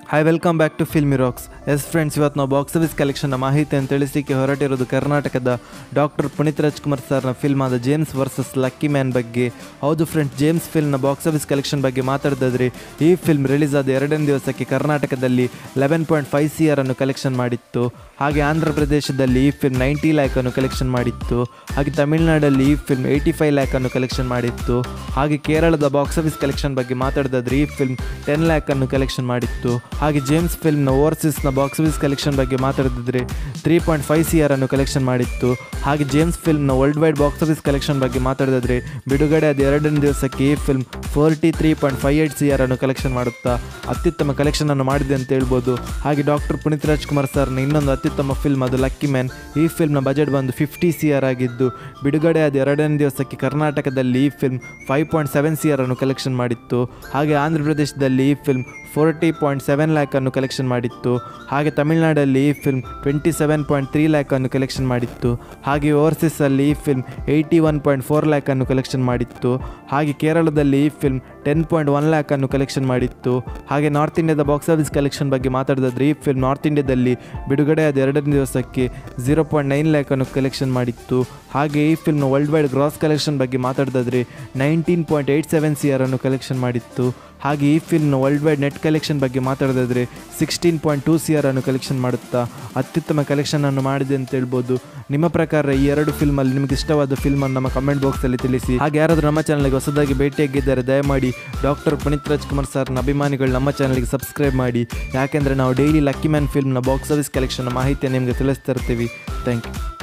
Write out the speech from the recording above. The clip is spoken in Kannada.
hi welcome back to filmy rocks yes friends ಇವತ್ತು ನಾವು ಬಾಕ್ಸ್ ಆಫೀಸ್ ಕಲೆಕ್ಷನ್ನ ಮಾಹಿತಿಯನ್ನು ತಿಳಿಸಲಿಕ್ಕೆ ಹೊರಟಿರೋದು ಕರ್ನಾಟಕದ ಡಾಕ್ಟರ್ ಪುನೀತ್ ರಾಜ್ಕುಮಾರ್ ಸರ್ನ ಫಿಲ್ಮ್ ಆದ ಜೇಮ್ಸ್ ವರ್ಸಸ್ ಲಕ್ಕಿ ಮ್ಯಾನ್ ಬಗ್ಗೆ ಹೌದು ಫ್ರೆಂಡ್ಸ್ ಜೇಮ್ಸ್ ಫಿಲ್ಮ್ನ ಬಾಕ್ಸ್ ಆಫೀಸ್ ಕಲೆಕ್ಷನ್ ಬಗ್ಗೆ ಮಾತಾಡಿದ್ರೆ ಈ ಫಿಲ್ಮ್ ರಿಲೀಸ್ ಆದ ಎರಡನೇ ದಿವಸಕ್ಕೆ ಕರ್ನಾಟಕದಲ್ಲಿ eleven point five C R ಅನ್ನು ಕಲೆಕ್ಷನ್ ಮಾಡಿತ್ತು ಹಾಗೆ ಆಂಧ್ರ ಪ್ರದೇಶದಲ್ಲಿ ಈ ಫಿಲ್ಮ್ ನೈಂಟಿ ಲ್ಯಾಕನ್ನು ಕಲೆಕ್ಷನ್ ಮಾಡಿತ್ತು ಹಾಗೆ ತಮಿಳುನಾಡಲ್ಲಿ ಈ ಫಿಲ್ಮ್ ಏಯ್ಟಿ ಫೈವ್ ಲ್ಯಾಕನ್ನು ಕಲೆಕ್ಷನ್ ಮಾಡಿತ್ತು ಹಾಗೆ ಕೇರಳದ ಬಾಕ್ಸ್ ಆಫೀಸ್ ಕಲೆಕ್ಷನ್ ಬಗ್ಗೆ ಮಾತಾಡಿದ್ರೆ ಈ ಫಿಲ್ಮ್ ಟೆನ್ ಲ್ಯಾಕನ್ನು ಕಲೆಕ್ಷನ್ ಮಾಡಿತ್ತು ಹಾಗೆ ಜೇಮ್ಸ್ ಫಿಲ್ಮ್ನ ಓವರ್ಸೀಸ್ನ ಬಾಕ್ಸ್ ಆಫೀಸ್ ಕಲೆಕ್ಷನ್ ಬಗ್ಗೆ ಮಾತಾಡಿದ್ರೆ three point five C R ಅನ್ನು ಕಲೆಕ್ಷನ್ ಮಾಡಿತ್ತು ಹಾಗೆ ಜೇಮ್ಸ್ ಫಿಲ್ಮ್ನ world wide box office collection ಬಗ್ಗೆ ಮಾತಾಡಿದ್ರೆ ಬಿಡುಗಡೆ ಆದ ಎರಡನೇ ದಿವಸಕ್ಕೆ ಈ film forty three point five eight C R ಅನ್ನು ಕಲೆಕ್ಷನ್ ಮಾಡುತ್ತಾ ಅತ್ಯುತ್ತಮ ಕಲೆಕ್ಷನ್ ಅನ್ನು ಮಾಡಿದೆ ಅಂತ ಹೇಳ್ಬೋದು ಹಾಗೆ ಡಾಕ್ಟರ್ ಪುನೀತ್ ರಾಜ್ಕುಮಾರ್ ಸರ್ನ ಇನ್ನೊಂದು ಅತ್ಯುತ್ತಮ ಫಿಲ್ಮ್ ಅದು ಲಕ್ಕಿ ಮ್ಯಾನ್ ಈ ಫಿಲ್ಮ್ನ ಬಜೆಟ್ ಬಂದು ಫಿಫ್ಟಿ ಸಿ ಆರ್ ಆಗಿದ್ದು ಬಿಡುಗಡೆ ಆದ ಎರಡನೇ ದಿವಸಕ್ಕೆ ಕರ್ನಾಟಕದಲ್ಲಿ ಈ film five point seven C R ಅನ್ನು ಕಲೆಕ್ಷನ್ ಮಾಡಿತ್ತು ಹಾಗೆ ಆಂಧ್ರ ಪ್ರದೇಶದಲ್ಲಿ ಈ ಫಿಲ್ಮ್ ಫೋರ್ಟಿ ಪಾಯಿಂಟ್ ಸೆವೆನ್ ಲ್ಯಾಕನ್ನು ಕಲೆಕ್ಷನ್ ಮಾಡಿತ್ತು ಹಾಗೆ ತಮಿಳುನಾಡಲ್ಲಿ ಈ film twenty seven point three ಲ್ಯಾಕನ್ನು ಕಲೆಕ್ಷನ್ ಮಾಡಿತ್ತು ಹಾಗೆ ಓವರ್ಸೀಸಲ್ಲಿ ಈ film eighty one point four ಲ್ಯಾಕನ್ನು ಕಲೆಕ್ಷನ್ ಮಾಡಿತ್ತು ಹಾಗೆ ಕೇರಳದಲ್ಲಿ ಈ ಫಿಲ್ಮ್ ಟೆನ್ ಪಾಯಿಂಟ್ ಒನ್ ಲ್ಯಾಕನ್ನು ಕಲೆಕ್ಷನ್ ಮಾಡಿತ್ತು ಹಾಗೆ ನಾರ್ತ್ ಇಂಡಿಯಾದ ಬಾಕ್ಸ್ ಆಫೀಸ್ ಕಲೆಕ್ಷನ್ ಬಗ್ಗೆ ಮಾತಾಡಿದ್ರೆ ಈ ಫಿಲ್ಮ್ ನಾರ್ತ್ ಇಂಡಿಯಾದಲ್ಲಿ ಬಿಡುಗಡೆಯಾದ ಎರಡನೇ ದಿವಸಕ್ಕೆ ಝೀರೋ ಪಾಯಿಂಟ್ ನೈನ್ ಲ್ಯಾಕನ್ನು ಕಲೆಕ್ಷನ್ ಮಾಡಿತ್ತು ಹಾಗೆ ಈ ಫಿಲ್ಮ್ನ ವರ್ಲ್ಡ್ ವೈಡ್ ಗ್ರಾಸ್ ಕಲೆಕ್ಷನ್ ಬಗ್ಗೆ ಮಾತಾಡಿದ್ರೆ nineteen point eight seven C R ಅನ್ನು ಕಲೆಕ್ಷನ್ ಮಾಡಿತ್ತು ಹಾಗೆ ಈ ಫಿಲ್ಮ್ನ ವರ್ಲ್ಡ್ ವೈಡ್ ನೆಟ್ ಕಲೆಕ್ಷನ್ ಬಗ್ಗೆ ಮಾತಾಡೋದಾದರೆ sixteen point two C R ಅನ್ನು ಕಲೆಕ್ಷನ್ ಮಾಡುತ್ತಾ ಅತ್ಯುತ್ತಮ ಕಲೆಕ್ಷನನ್ನು ಮಾಡಿದೆ ಅಂತ ಹೇಳ್ಬೋದು ನಿಮ್ಮ ಪ್ರಕಾರ ಈ ಎರಡು ಫಿಲ್ಮಲ್ಲಿ ನಿಮಗೆ ಇಷ್ಟವಾದ ಫಿಲ್ಮನ್ನು ನಮ್ಮ ಕಮೆಂಟ್ ಬಾಕ್ಸಲ್ಲಿ ತಿಳಿಸಿ ಹಾಗೆ ಯಾರಾದರೂ ನಮ್ಮ ಚಾನಲ್ಗೆ ಹೊಸದಾಗಿ ಭೇಟಿಯಾಗಿದ್ದಾರೆ ದಯಮಾಡಿ ಡಾಕ್ಟರ್ ಪುನೀತ್ ರಾಜ್ಕುಮಾರ್ ಸರ್ನ ಅಭಿಮಾನಿಗಳು ನಮ್ಮ ಚಾನಲ್ಗೆ ಸಬ್ಸ್ಕ್ರೈಬ್ ಮಾಡಿ ಯಾಕೆಂದರೆ ನಾವು ಡೈಲಿ ಲಕ್ಕಿ ಮ್ಯಾನ್ ಫಿಲ್ಮ್ನ ಬಾಕ್ಸ್ ಆಫೀಸ್ ಕಲೆಕ್ಷನ್ ಮಾಹಿತಿಯನ್ನು ನಿಮಗೆ ತಿಳಿಸ್ತಾ ಇರ್ತೀವಿ ಥ್ಯಾಂಕ್ ಯು